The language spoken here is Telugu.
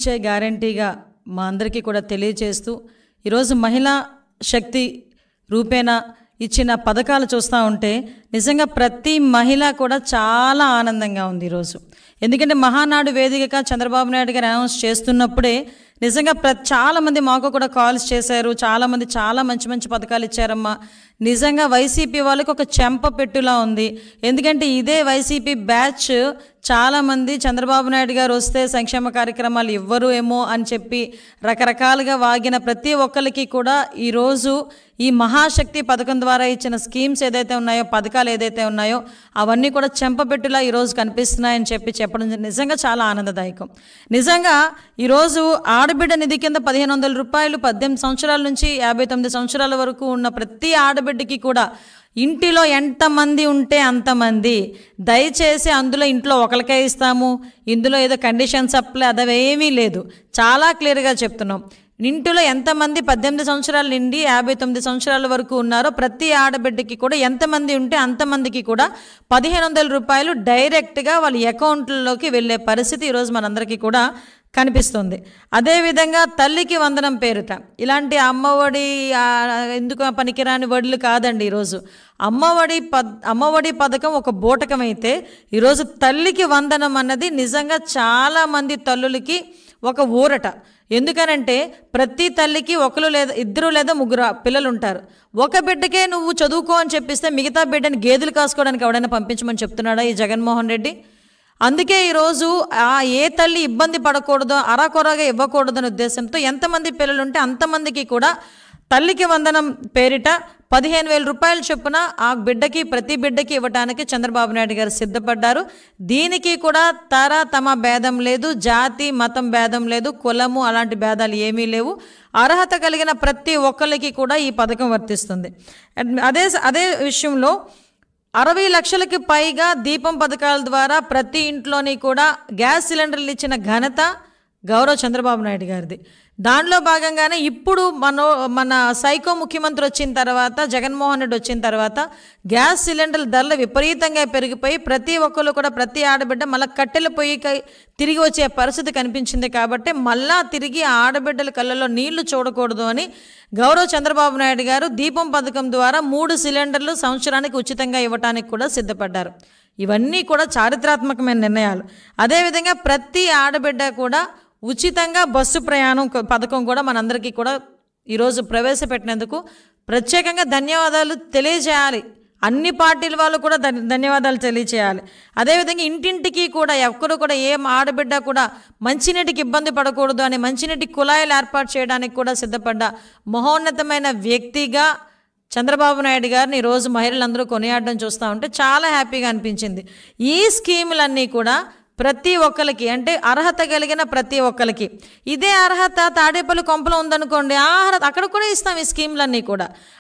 ఇచ్చే గ్యారంటీగా మా అందరికీ కూడా తెలియజేస్తూ ఈరోజు మహిళా శక్తి రూపేణ ఇచ్చిన పథకాలు చూస్తూ ఉంటే నిజంగా ప్రతి మహిళ కూడా చాలా ఆనందంగా ఉంది ఈరోజు ఎందుకంటే మహానాడు వేదికగా చంద్రబాబు నాయుడు గారు అనౌన్స్ చేస్తున్నప్పుడే నిజంగా ప్ర చాలామంది మాకు కూడా కాల్స్ చేశారు చాలామంది చాలా మంచి మంచి పథకాలు ఇచ్చారమ్మా నిజంగా వైసీపీ వాళ్ళకి ఒక చెంప పెట్టులా ఉంది ఎందుకంటే ఇదే వైసీపీ బ్యాచ్ చాలామంది చంద్రబాబు నాయుడు గారు వస్తే సంక్షేమ కార్యక్రమాలు ఇవ్వరు ఏమో అని చెప్పి రకరకాలుగా వాగిన ప్రతి ఒక్కరికి కూడా ఈరోజు ఈ మహాశక్తి పథకం ద్వారా ఇచ్చిన స్కీమ్స్ ఏదైతే ఉన్నాయో పథకాలు ఏదైతే ఉన్నాయో అవన్నీ కూడా చెంపపెట్టులా ఈరోజు కనిపిస్తున్నాయని చెప్పి చెప్పడం నిజంగా చాలా ఆనందదాయకం నిజంగా ఈరోజు ఆడబిడ్డ నిధి కింద పదిహేను వందల రూపాయలు పద్దెనిమిది సంవత్సరాల నుంచి యాభై తొమ్మిది సంవత్సరాల వరకు ఉన్న ప్రతి ఆడబిడ్డకి కూడా ఇంటిలో ఎంతమంది ఉంటే అంతమంది దయచేసి అందులో ఇంట్లో ఒకరికే ఇస్తాము ఇందులో ఏదో కండిషన్స్ అప్లై అదవేమీ లేదు చాలా క్లియర్గా చెప్తున్నాం ఇంటిలో ఎంతమంది పద్దెనిమిది సంవత్సరాల నుండి యాభై తొమ్మిది సంవత్సరాల వరకు ఉన్నారో ప్రతి ఆడబిడ్డకి కూడా ఎంతమంది ఉంటే అంతమందికి కూడా పదిహేను వందల రూపాయలు డైరెక్ట్గా వాళ్ళ అకౌంట్లలోకి వెళ్ళే పరిస్థితి ఈరోజు మనందరికీ కూడా కనిపిస్తుంది అదేవిధంగా తల్లికి వందనం పేరుట ఇలాంటి అమ్మఒడి ఆ, ఎందుకు ఆ పనికిరాని వడ్లు కాదండి ఈరోజు అమ్మఒడి పద్ అమ్మఒడి పథకం ఒక బూటకం అయితే ఈరోజు తల్లికి వందనం అన్నది నిజంగా చాలామంది తల్లులకి ఒక ఊరట ఎందుకనంటే ప్రతి తల్లికి ఒకరు లేదా ఇద్దరు లేదా ముగ్గురు పిల్లలు ఉంటారు ఒక బిడ్డకే నువ్వు చదువుకో అని చెప్పిస్తే మిగతా బిడ్డని గేదెలు కాసుకోవడానికి ఎవడైనా పంపించమని చెప్తున్నాడా ఈ జగన్మోహన్ రెడ్డి అందుకే ఈరోజు ఆ ఏ తల్లి ఇబ్బంది పడకూడదో అరాకొరగా ఇవ్వకూడదనే ఉద్దేశంతో ఎంతమంది పిల్లలు ఉంటే అంతమందికి కూడా తల్లికి వందనం పేరిట పదిహేను వేల రూపాయల చొప్పున ఆ బిడ్డకి ప్రతి బిడ్డకి ఇవ్వడానికి చంద్రబాబు నాయుడు గారు సిద్ధపడ్డారు దీనికి కూడా తర తమ భేదం లేదు జాతి మతం భేదం లేదు కులము అలాంటి భేదాలు ఏమీ లేవు అర్హత కలిగిన ప్రతి ఒక్కరికి కూడా ఈ పథకం వర్తిస్తుంది అండ్ అదే అదే విషయంలో అరవై లక్షలకి పైగా దీపం పథకాల ద్వారా ప్రతి ఇంట్లోని కూడా గ్యాస్ సిలిండర్లు ఇచ్చిన ఘనత గౌరవ చంద్రబాబు నాయుడు గారిది దానిలో భాగంగానే ఇప్పుడు మన మన సైకో ముఖ్యమంత్రి వచ్చిన తర్వాత జగన్మోహన్ రెడ్డి వచ్చిన తర్వాత గ్యాస్ సిలిండర్ల ధరలు విపరీతంగా పెరిగిపోయి ప్రతి ఒక్కరు కూడా ప్రతి ఆడబిడ్డ మళ్ళీ కట్టెల పొయ్యికి తిరిగి వచ్చే పరిస్థితి కనిపించింది కాబట్టి మళ్ళా తిరిగి ఆ ఆడబిడ్డల కళ్ళలో నీళ్లు చూడకూడదు అని గౌరవ చంద్రబాబు నాయుడు గారు దీపం పథకం ద్వారా మూడు సిలిండర్లు సంవత్సరానికి ఉచితంగా ఇవ్వడానికి కూడా సిద్ధపడ్డారు ఇవన్నీ కూడా చారిత్రాత్మకమైన నిర్ణయాలు అదేవిధంగా ప్రతి ఆడబిడ్డ కూడా ఉచితంగా బస్సు ప్రయాణం కొ- పథకం కూడా మనందరికీ కూడా ఈరోజు ప్రవేశపెట్టినందుకు ప్రత్యేకంగా ధన్యవాదాలు తెలియజేయాలి అన్ని పార్టీల వాళ్ళు కూడా ధన్- ధన్యవాదాలు తెలియచేయాలి అదేవిధంగా ఇంటింటికి కూడా ఎక్కరు కూడా ఏ ఆడబిడ్డ కూడా మంచినీటికి ఇబ్బంది పడకూడదు అని మంచినీటి కుళాయిలు ఏర్పాటు చేయడానికి కూడా సిద్ధపడ్డ మహోన్నతమైన వ్యక్తిగా చంద్రబాబు నాయుడు గారిని ఈరోజు మహిళలందరూ కొనియాడడం చూస్తూ ఉంటే చాలా హ్యాపీగా అనిపించింది ఈ స్కీములన్నీ కూడా ప్రతి ఒక్కరికి అంటే అర్హత కలిగిన ప్రతి ఒక్కరికి ఇదే అర్హత తాడేపల్లి కొంపలో ఉందనుకోండి ఆ అర్హత అక్కడ కూడా ఇస్తాం ఈ స్కీములన్నీ కూడా